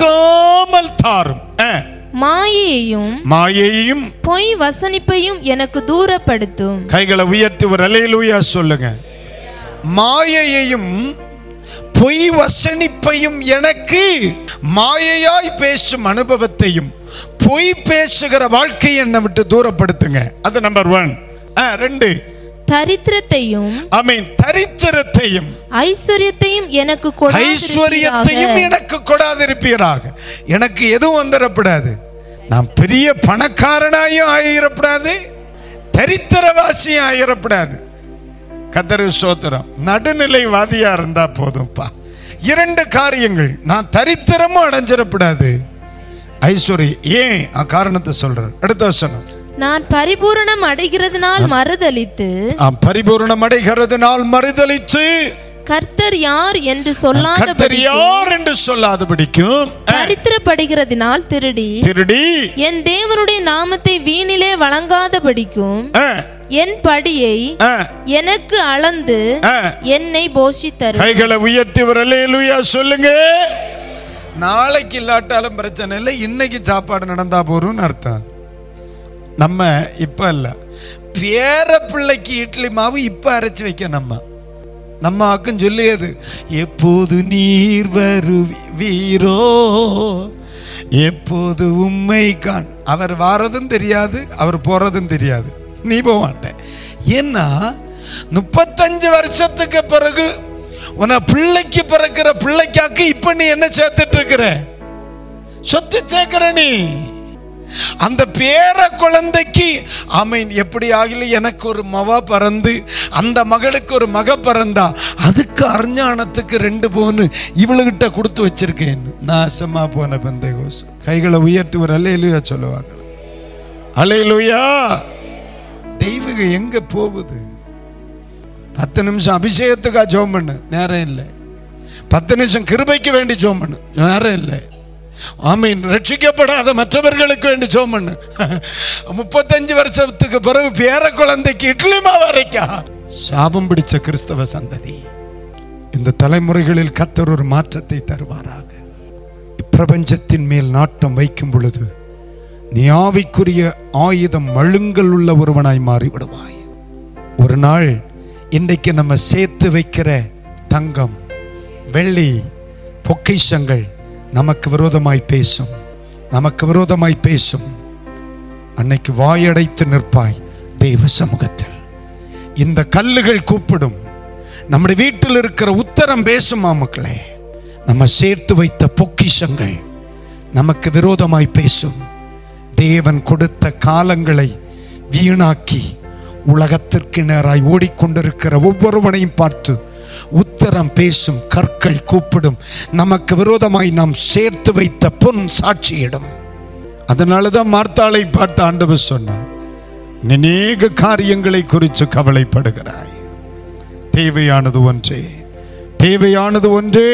மறுக்காமல் தாரும் ஆ, மாயையையும் மாயையையும் பொய் வசனிப்பையும் எனக்கு தூரப்படுத்தும் கைகளை உயர்த்தி ஒரு அலையிலூயா சொல்லுங்க மாயையையும் பொய் வசனிப்பையும் எனக்கு மாயையாய் பேசும் அனுபவத்தையும் பொய் பேசுகிற வாழ்க்கையை என்னை விட்டு தூரப்படுத்துங்க அது நம்பர் ஒன் ரெண்டு தரித்திரத்தையும் ஐ மீன் தரித்திரத்தையும் ஐஸ்வர்யத்தையும் எனக்கு ஐஸ்வர்யத்தையும் கொடாதிருப்பீராக. எனக்கு கொடாதிருப்பீராக எனக்கு எதுவும் வந்துடப்படாது நான் பெரிய பணக்காரனாயும் ஆகிடப்படாது தரித்திரவாசியும் ஆகிடப்படாது கத்தரு சோத்திரம் நடுநிலைவாதியா இருந்தா போதும்ப்பா இரண்டு காரியங்கள் நான் தரித்திரமும் அடைஞ்சிடப்படாது ஐஸ்வர்ய ஏன் அ காரணத்தை சொல்றேன் அடுத்த வசனம் நான் பரிபூரணம் அடைகிறதுனால் மறுதலித்து ஆம், பரிபூரணம் அடைகிறதுனால் மறுதலிச்சு கர்த்தர் யார் என்று கர்த்தர் சொல்லாதபடி யார் என்று சொல்லாதபடிக்கும் தரித்திரப்படுகிறதினால் திருடி திருடி என் தேவனுடைய நாமத்தை வீணிலே வழங்காதபடிக்கும் ஆ, என் படியை ஆ, எனக்கு அளந்து ஆ. என்னை போஷித்தரு கைகளை உயர்த்தி வரலேலுயா சொல்லுங்க நாளைக்கு இல்லாட்டாலும் பிரச்சனை இல்லை இன்னைக்கு சாப்பாடு நடந்தா போறோம்னு அர்த்தம் நம்ம இப்ப இல்ல பேர பிள்ளைக்கு இட்லி மாவு இப்ப அரைச்சு வைக்க நம்ம நம்ம ஆக்கும் சொல்லியது எப்போது நீர் வருவீரோ எப்போது உண்மை காண் அவர் வாரதும் தெரியாது அவர் போறதும் தெரியாது நீ போக மாட்டேன் ஏன்னா முப்பத்தஞ்சு வருஷத்துக்கு பிறகு உன பிள்ளைக்கு பிறக்கிற பிள்ளைக்காக்கு இப்ப நீ என்ன சேர்த்துட்டு இருக்கிற சொத்து சேர்க்கிற நீ அந்த பேர குழந்தைக்கு ஆமீன் எப்படி ஆகல எனக்கு ஒரு மவ பிறந்து அந்த மகளுக்கு ஒரு மக பிறந்தா அதுக்கு அர்ஞானத்துக்கு ரெண்டு பவுன் இவளுகிட்ட கொடுத்து வச்சிருக்கேன் நாசமா போன பந்தை கைகளை உயர்த்தி ஒரு அலையிலுயா சொல்லுவாங்க அலையிலுயா தெய்வம் எங்க போகுது பத்து நிமிஷம் அபிஷேகத்துக்கா ஜோம் பண்ணு நேரம் இல்லை பத்து நிமிஷம் கிருபைக்கு வேண்டி ஜோம் பண்ணு நேரம் இல்லை ஆமீன் ரட்சிக்கப்படாத மற்றவர்களுக்கு வேண்டி ஜோம் பண்ணு முப்பத்தஞ்சு வருஷத்துக்கு பிறகு பேர குழந்தைக்கு இட்லி மாவு அரைக்கா சாபம் பிடிச்ச கிறிஸ்தவ சந்ததி இந்த தலைமுறைகளில் கத்தர் ஒரு மாற்றத்தை தருவாராக இப்பிரபஞ்சத்தின் மேல் நாட்டம் வைக்கும் பொழுது நீ ஆவிக்குரிய ஆயுதம் மழுங்கல் உள்ள ஒருவனாய் மாறி விடுவாய் ஒரு நாள் இன்றைக்கு நம்ம சேர்த்து வைக்கிற தங்கம் வெள்ளி பொக்கிஷங்கள் நமக்கு விரோதமாய் பேசும் நமக்கு விரோதமாய் பேசும் அன்னைக்கு வாயடைத்து நிற்பாய் தெய்வ சமூகத்தில் இந்த கல்லுகள் கூப்பிடும் நம்முடைய வீட்டில் இருக்கிற உத்தரம் பேசுமா மக்களே நம்ம சேர்த்து வைத்த பொக்கிஷங்கள் நமக்கு விரோதமாய் பேசும் தேவன் கொடுத்த காலங்களை வீணாக்கி உலகத்திற்கு நேராய் ஓடிக்கொண்டிருக்கிற ஒவ்வொருவனையும் பார்த்து உத்தரம் பேசும் கற்கள் கூப்பிடும் நமக்கு விரோதமாய் நாம் சேர்த்து வைத்த பொன் சாட்சியிடும் அதனாலதான் மார்த்தாளை பார்த்து ஆண்டவர் சொன்னார் "நீ அநேக காரியங்களை குறித்து கவலைப்படுகிறாய் தேவையானது ஒன்றே தேவையானது ஒன்றே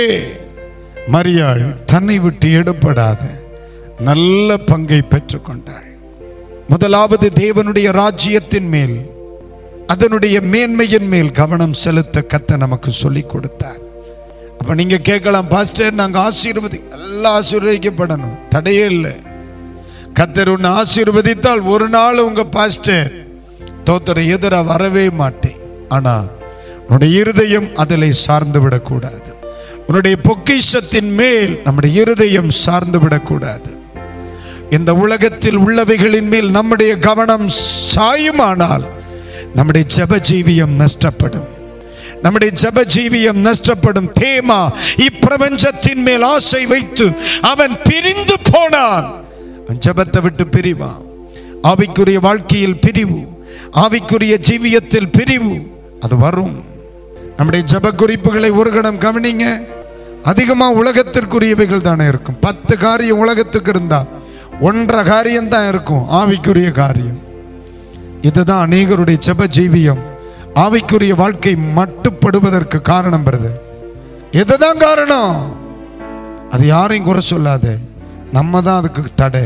மரியாள் தன்னை விட்டு எடுப்படாத நல்ல பங்கை பெற்றுக்கொண்டாள் முதலாவது தேவனுடைய ராஜ்யத்தின் மேல் அதனுடைய மேன்மையின் மேல் கவனம் செலுத்த கத்த நமக்கு சொல்லிக் கொடுத்தார் அப்ப நீங்க கேட்கலாம் பாஸ்டர் நாங்க ஆசீர்வதி எல்லாம் ஆசீர்வதிக்கப்படணும் தடையே இல்லை கத்தர் உன்னை ஆசீர்வதித்தால் ஒரு நாள் உங்க பாஸ்டர் தோத்தர எதிரா வரவே மாட்டேன் ஆனா உன்னுடைய இருதயம் அதில் சார்ந்து விடக்கூடாது உன்னுடைய பொக்கிஷத்தின் மேல் நம்முடைய இருதயம் சார்ந்து விடக்கூடாது இந்த உலகத்தில் உள்ளவைகளின் மேல் நம்முடைய கவனம் சாயுமானால் நம்முடைய ஜப ஜீவியம் நஷ்டப்படும் நம்முடைய ஜப ஜீவியம் நஷ்டப்படும் தேமா இப்பிரபஞ்சத்தின் மேல் ஆசை வைத்து அவன் பிரிந்து போனான் அவன் ஜபத்தை விட்டு பிரிவான் ஆவிக்குரிய வாழ்க்கையில் பிரிவு ஆவிக்குரிய ஜீவியத்தில் பிரிவு அது வரும் நம்முடைய ஜப குறிப்புகளை ஒரு கணம் கவனிங்க அதிகமா உலகத்திற்குரியவைகள் தானே இருக்கும் பத்து காரியம் உலகத்துக்கு இருந்தா ஒன்றரை காரியம் தான் இருக்கும் ஆவிக்குரிய காரியம் இதுதான் அநேகருடைய ஜெப ஜீவியம் ஆவிக்குரிய வாழ்க்கை மட்டுப்படுவதற்கு காரணம் வருது இதுதான் காரணம் அது யாரையும் குறை சொல்லாத நம்ம தான் அதுக்கு தடை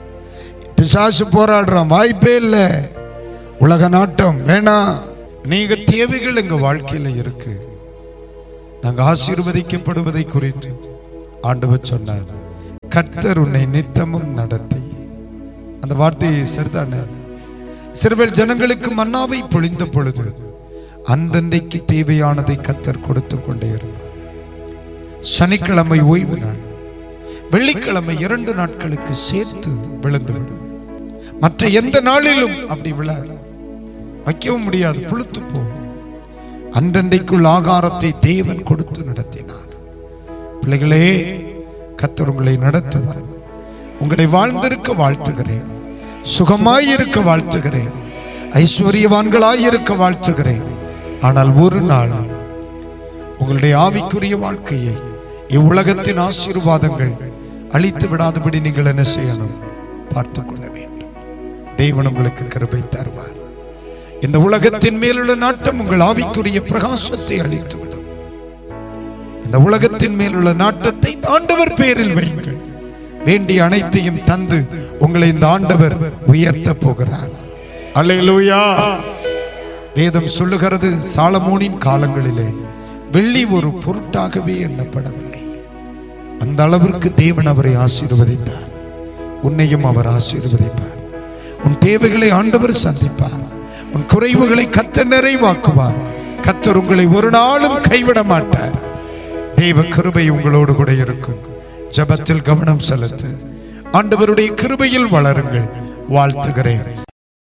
பிசாசு போராடுறோம் வாய்ப்பே இல்லை உலக நாட்டம் வேணாம் நீங்க தேவைகள் எங்க வாழ்க்கையில இருக்கு நாங்க ஆசீர்வதிக்கப்படுவதை குறித்து ஆண்டவர் சொன்னார் கர்த்தர் உன்னை நித்தமும் நடத்தி அந்த வார்த்தையை சரிதானே சிறுவர் ஜனங்களுக்கு மன்னாவை பொழிந்த பொழுது அன்றன்றைக்கு தேவையானதை கத்தர் கொடுத்து கொண்டே இருப்பார் சனிக்கிழமை ஓய்வு நாள் வெள்ளிக்கிழமை இரண்டு நாட்களுக்கு சேர்த்து விழுந்துவிடும் மற்ற எந்த நாளிலும் அப்படி விழாது வைக்கவும் முடியாது புழுத்து போகும் அன்றன்றைக்குள் ஆகாரத்தை தேவன் கொடுத்து நடத்தினார் பிள்ளைகளே கத்தர் உங்களை நடத்துவார் உங்களை வாழ்ந்திருக்க வாழ்த்துகிறேன் சுகமாயிருக்க வாழ்த்துகிறேன் ஐஸ்வர்யவான்களாய் இருக்க வாழ்த்துகிறேன் ஆனால் ஒரு நாள் உங்களுடைய ஆவிக்குரிய வாழ்க்கையை இவ்வுலகத்தின் ஆசீர்வாதங்கள் அழித்து விடாதபடி நீங்கள் என்ன செய்யணும் பார்த்துக் கொள்ள வேண்டும் தேவன் உங்களுக்கு கிருபை தருவார் இந்த உலகத்தின் மேலுள்ள நாட்டம் உங்கள் ஆவிக்குரிய பிரகாசத்தை அழித்துவிடும் இந்த உலகத்தின் மேலுள்ள நாட்டத்தை ஆண்டவர் பேரில் வையுங்கள் வேண்டிய அனைத்தையும் தந்து உங்களை இந்த ஆண்டவர் உயர்த்த போகிறார் அல்லேலூயா வேதம் சொல்லுகிறது சாலமோனின் காலங்களிலே வெள்ளி ஒரு பொருட்டாகவே எண்ணப்படவில்லை அந்த அளவிற்கு தேவன் அவரை ஆசீர்வதித்தார் உன்னையும் அவர் ஆசீர்வதிப்பார் உன் தேவைகளை ஆண்டவர் சந்திப்பார் உன் குறைவுகளை கத்த நிறைவாக்குவார் கத்தர் உங்களை ஒரு நாளும் கைவிட மாட்டார் தெய்வ கிருபை உங்களோடு கூட இருக்கும் ஜெபத்தில் கவனம் செலுத்து ஆண்டவருடைய கிருபையில் வளருங்கள் வாழ்த்துகிறேன்